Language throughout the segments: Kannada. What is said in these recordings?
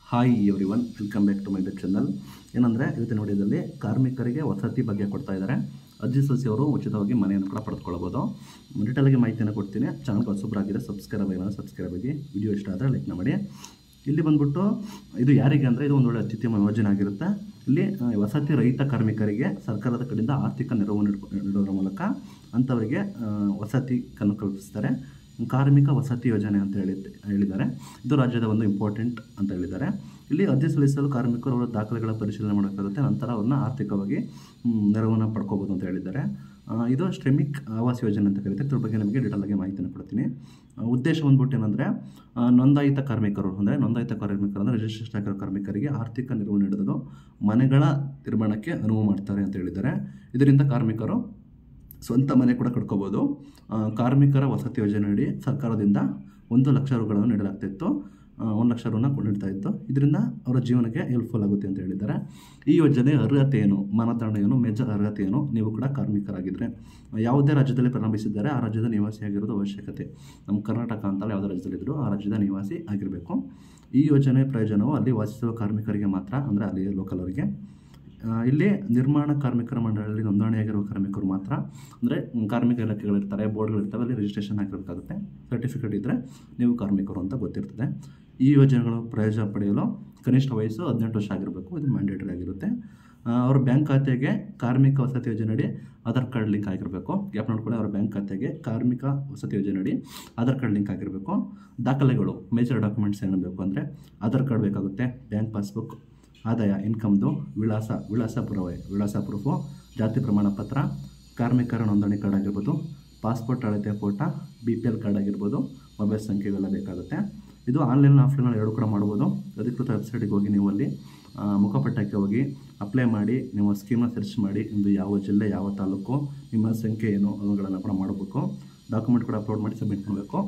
hi everyone welcome back to my web channel ಏನಂದರೆ ಇವತ್ತಿನ ವಿಡಿಯೋದಲ್ಲಿ ಕಾರ್ಮಿಕರಿಗೆ ವಸತಿ ಬಗ್ಗೆ ಕೊಡ್ತಾ ಇದ್ದಾರೆ ಅಜ್ಜಿ ಸೊಸಿ ಅವರು ಉಚಿತವಾಗಿ ಮನೆಯನ್ನು ಕೂಡ ಪಡೆದುಕೊಳ್ಳಬಹುದು ಡೀಟೇಲಾಗಿ ಮಾಹಿತಿಯನ್ನು ಕೊಡ್ತೀನಿ ಚಾನಲ್ಗೆ ಹೊಸಬ್ರಾಗಿದೆ ಸಬ್ಸ್ಕ್ರೈಬ್ ಆಗಿಲ್ಲ ಸಬ್ಸ್ಕ್ರೈಬ್ ಆಗಿ ವಿಡಿಯೋ ಇಷ್ಟ ಆದರೆ ಲೈಕ್ ಮಾಡಿ ಇಲ್ಲಿ ಬಂದ್ಬಿಟ್ಟು ಇದು ಯಾರಿಗೆ ಅಂದರೆ ಇದು ಒಂದು ಒಳ್ಳೆ ಅತ್ಯುತ್ತಮ ಯೋಜನೆ ಆಗಿರುತ್ತೆ ಇಲ್ಲಿ ಆ, ವಸತಿ ರಹಿತ ಕಾರ್ಮಿಕರಿಗೆ ಸರ್ಕಾರದ ಕಡೆಯಿಂದ ಆರ್ಥಿಕ ನೆರವು ನೀಡ್ಕೊ- ನೀಡೋದ್ರ ಮೂಲಕ ಅಂಥವರಿಗೆ ಆ, ವಸತಿ ಕನ್ನು ಕಲ್ಪಿಸ್ತಾರೆ ಕಾರ್ಮಿಕ ವಸತಿ ಯೋಜನೆ ಅಂತ ಹೇಳಿ ಹೇಳಿದ್ದಾರೆ ಇದು ರಾಜ್ಯದ ಒಂದು ಇಂಪಾರ್ಟೆಂಟ್ ಅಂತ ಹೇಳಿದ್ದಾರೆ ಇಲ್ಲಿ ಅರ್ಜಿ ಸಲ್ಲಿಸಲು ಕಾರ್ಮಿಕರು ಅವರ ದಾಖಲೆಗಳ ಪರಿಶೀಲನೆ ಮಾಡಬೇಕಾಗುತ್ತೆ ನಂತರ ಅವ್ರನ್ನ ಆರ್ಥಿಕವಾಗಿ ಮ್, ನೆರವನ್ನು ಪಡ್ಕೋಬೋದು ಅಂತ ಹೇಳಿದ್ದಾರೆ ಆ, ಇದು ಶ್ರಮಿಕ್ ಆವಾಸ್ ಯೋಜನೆ ಅಂತ ಕರೀತಾರೆ ಇದ್ರ ಬಗ್ಗೆ ನಿಮಗೆ ಡೀಟೇಲ್ ಆಗಿ ಮಾಹಿತಿಯನ್ನು ಕೊಡ್ತೀನಿ ಆ, ಉದ್ದೇಶ ಬಂದ್ಬಿಟ್ಟು ಏನಂದರೆ ನೋಂದಾಯಿತ ಕಾರ್ಮಿಕರು ಅಂದರೆ ನೋಂದಾಯಿತ ಕಾರ್ಮಿಕರು ಅಂದರೆ ರಿಜಿಸ್ಟ್ರೇಷನ್ ಆಗಿರೋ ಕಾರ್ಮಿಕರಿಗೆ ಆರ್ಥಿಕ ನೆರವು ನೀಡೋದು ಮನೆಗಳ ನಿರ್ಮಾಣಕ್ಕೆ ಅನುವು ಮಾಡ್ತಾರೆ ಅಂತ ಹೇಳಿದ್ದಾರೆ ಇದರಿಂದ ಕಾರ್ಮಿಕರು ಸ್ವಂತ ಮನೆ ಕೂಡ ಕಟ್ಕೋಬೋದು ಆ, ಕಾರ್ಮಿಕರ ವಸತಿ ಯೋಜನೆಯಡಿ ಸರ್ಕಾರದಿಂದ ಒಂದು ಲಕ್ಷ ರುಗಳನ್ನು ನೀಡಲಾಗ್ತಿತ್ತು ಆ, ಒಂದು ಲಕ್ಷ ರುನ ನೀಡ್ತಾ ಇತ್ತು ಇದರಿಂದ ಅವರ ಜೀವನಕ್ಕೆ ಹೆಲ್ಪ್ಫುಲ್ ಆಗುತ್ತೆ ಅಂತ ಹೇಳಿದ್ದಾರೆ ಈ ಯೋಜನೆ ಅರ್ಹತೆ ಏನು ಮಾನದಂಡ ಏನು ಮೇಜರ್ ಅರ್ಹತೆ ಏನು ನೀವು ಕೂಡ ಕಾರ್ಮಿಕರಾಗಿದ್ದರೆ ಯಾವುದೇ ರಾಜ್ಯದಲ್ಲಿ ಪ್ರಾರಂಭಿಸಿದ್ದಾರೆ ಆ ರಾಜ್ಯದ ನಿವಾಸಿ ಆಗಿರೋದು ಅವಶ್ಯಕತೆ ನಮ್ಮ ಕರ್ನಾಟಕ ಅಂತಲ್ಲ ಯಾವುದೇ ರಾಜ್ಯದಲ್ಲಿದ್ದರೂ ಆ ರಾಜ್ಯದ ನಿವಾಸಿ ಆಗಿರಬೇಕು ಈ ಯೋಜನೆ ಪ್ರಯೋಜನವು ಅಲ್ಲಿ ವಾಸಿಸುವ ಕಾರ್ಮಿಕರಿಗೆ ಮಾತ್ರ ಅಂದರೆ ಅಲ್ಲಿ ಲೋಕಲ್ ಅವರಿಗೆ ಆ, ಇಲ್ಲಿ ನಿರ್ಮಾಣ ಕಾರ್ಮಿಕರ ಮಂಡಳಿಯಲ್ಲಿ ನೋಂದಣಿಯಾಗಿರುವ ಕಾರ್ಮಿಕರು ಮಾತ್ರ ಅಂದರೆ ಕಾರ್ಮಿಕ ಇಲಾಖೆಗಳಿರ್ತಾರೆ ಬೋರ್ಡ್ಗಳಿರ್ತವೆ ಅಲ್ಲಿ ರಿಜಿಸ್ಟ್ರೇಷನ್ ಆಗಿರಬೇಕಾಗುತ್ತೆ ಸರ್ಟಿಫಿಕೇಟ್ ಇದ್ದರೆ ನೀವು ಕಾರ್ಮಿಕರು ಅಂತ ಗೊತ್ತಿರ್ತದೆ ಈ ಯೋಜನೆಗಳು ಪ್ರಯೋಜನ ಪಡೆಯಲು ಕನಿಷ್ಠ ವಯಸ್ಸು ಹದಿನೆಂಟು ವರ್ಷ ಆಗಿರಬೇಕು ಇದು ಮ್ಯಾಂಡೇಟರಿ ಆಗಿರುತ್ತೆ ಆ, ಅವ್ರ ಬ್ಯಾಂಕ್ ಖಾತೆಗೆ ಕಾರ್ಮಿಕ ವಸತಿ ಯೋಜನೆಯಡಿ ಆಧಾರ್ ಕಾರ್ಡ್ ಲಿಂಕ್ ಆಗಿರಬೇಕು ಗ್ಯಾಪ್ ನೋಡ್ಕೊಳ್ಳಿ ಅವರ ಬ್ಯಾಂಕ್ ಖಾತೆಗೆ ಕಾರ್ಮಿಕ ವಸತಿ ಯೋಜನೆಯಡಿ ಆಧಾರ್ ಕಾರ್ಡ್ ಲಿಂಕ್ ಆಗಿರಬೇಕು ದಾಖಲೆಗಳು ಮೇಜರ್ ಡಾಕ್ಯುಮೆಂಟ್ಸ್ ಏನು ಬೇಕು ಅಂದರೆ ಆಧಾರ್ ಕಾರ್ಡ್ ಬೇಕಾಗುತ್ತೆ ಬ್ಯಾಂಕ್ ಪಾಸ್ಬುಕ್ ಆದಾಯ ಇನ್ಕಮ್ದು ವಿಳಾಸ ವಿಳಾಸ ಪುರಾವೆ ವಿಳಾಸ ಪ್ರೂಫು ಜಾತಿ ಪ್ರಮಾಣ ಪತ್ರ ಕಾರ್ಮಿಕರ ನೋಂದಣಿ ಕಾರ್ಡ್ ಆಗಿರ್ಬೋದು ಪಾಸ್ಪೋರ್ಟ್ ಅಳತೆ photo B P L card ಆಗಿರ್ಬೋದು ಮೊಬೈಲ್ ಸಂಖ್ಯೆ ಇವೆಲ್ಲ ಬೇಕಾಗುತ್ತೆ ಇದು ಆನ್ಲೈನ್ ಆಫ್ಲೈನಲ್ಲಿ ಎರಡು ಕೂಡ ಮಾಡ್ಬೋದು ಅಧಿಕೃತ ವೆಬ್ಸೈಟಿಗೆ ಹೋಗಿ ನೀವು ಅಲ್ಲಿ ಆ, ಮುಖಪಟ್ಟಕ್ಕೆ ಹೋಗಿ ಅಪ್ಲೈ ಮಾಡಿ ನೀವು ಸ್ಕೀಮ್ನ ಸರ್ಚ್ ಮಾಡಿ ನಿಮ್ಮದು ಯಾವ ಜಿಲ್ಲೆ ಯಾವ ತಾಲೂಕು ನಿಮ್ಮ ಸಂಖ್ಯೆ ಏನು ಅವುಗಳನ್ನು ಕೂಡ ಮಾಡಬೇಕು ಡಾಕ್ಯುಮೆಂಟ್ ಕೂಡ ಅಪ್ಲೋಡ್ ಮಾಡಿ ಸಬ್ಮಿಟ್ ಮಾಡಬೇಕು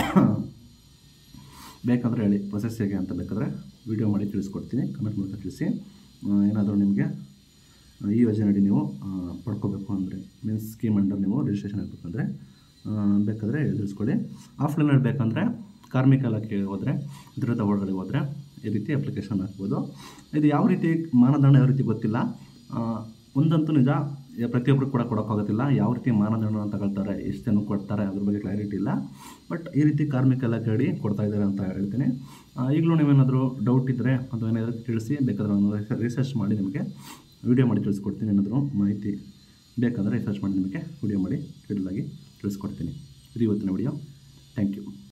ಬೇಕಂದರೆ ಹೇಳಿ ಪ್ರೊಸೆಸ್ ಹೇಗೆ ಅಂತ ಬೇಕಾದರೆ ವಿಡಿಯೋ ಮಾಡಿ ತಿಳಿಸ್ಕೊಡ್ತೀನಿ ಕಮೆಂಟ್ ಮೂಲಕ ತಿಳಿಸಿ ಏನಾದರೂ ನಿಮಗೆ ಆ, ಈ ಯೋಜನೆಯಡಿ ನೀವು ಆ, ಪಡ್ಕೋಬೇಕು ಅಂದರೆ ಮೀನ್ಸ್ ಸ್ಕೀಮ್ ಅಂಡರ್ ನೀವು ರಿಜಿಸ್ಟ್ರೇಷನ್ ಆಗಬೇಕಂದ್ರೆ ಬೇಕಾದರೆ ತಿಳಿಸ್ಕೊಡಿ ಆಫ್ಲೈನಲ್ಲಿ ಬೇಕಂದರೆ ಕಾರ್ಮಿಕ ಇಲಾಖೆಗೆ ಹೋದರೆ ಇದರದ ಒಳಗಡೆ ಹೋದರೆ ಈ ರೀತಿ ಅಪ್ಲಿಕೇಶನ್ ಹಾಕ್ಬೋದು ಇದು ಯಾವ ರೀತಿ ಮಾನದಂಡ ಯಾವ ರೀತಿ ಗೊತ್ತಿಲ್ಲ ಆ, ಒಂದಂತೂ ನಿಜ ಯ- ಪ್ರತಿಯೊಬ್ಬರು ಕೂಡ ಕೊಡೋಕ್ಕಾಗೋದಿಲ್ಲ ಯಾವ ರೀತಿ ಮಾನದಂಡನ ತಗೊಳ್ತಾರೆ ಎಷ್ಟು ಜನ ಕೊಡ್ತಾರೆ ಅದ್ರ ಬಗ್ಗೆ ಕ್ಲಾರಿಟಿ ಇಲ್ಲ ಬಟ್ ಈ ರೀತಿ ಕಾರ್ಮಿಕ ಇಲಾಖೆ ಅಡಿ ಕೊಡ್ತಾ ಇದ್ದಾರೆ ಅಂತ ಹೇಳ್ತೀನಿ ಆ, ಈಗಲೂ ನೀವೇನಾದರೂ ಡೌಟ್ ಇದ್ದರೆ ಅಥವಾ ಏನಾದರೂ ತಿಳಿಸಿ ಬೇಕಾದ್ರೆ ನಾನು ರಿಸರ್ಚ್ ಮಾಡಿ ನಿಮಗೆ ವಿಡಿಯೋ ಮಾಡಿ ತಿಳಿಸ್ಕೊಡ್ತೀನಿ ಏನಾದರೂ ಮಾಹಿತಿ ಬೇಕಾದರೆ ರಿಸರ್ಚ್ ಮಾಡಿ ನಿಮಗೆ ವಿಡಿಯೋ ಮಾಡಿ ಡೀಟೇಲಾಗಿ ತಿಳಿಸ್ಕೊಡ್ತೀನಿ ಇದು ಇವತ್ತಿನ ವಿಡಿಯೋ ಥ್ಯಾಂಕ್ ಯು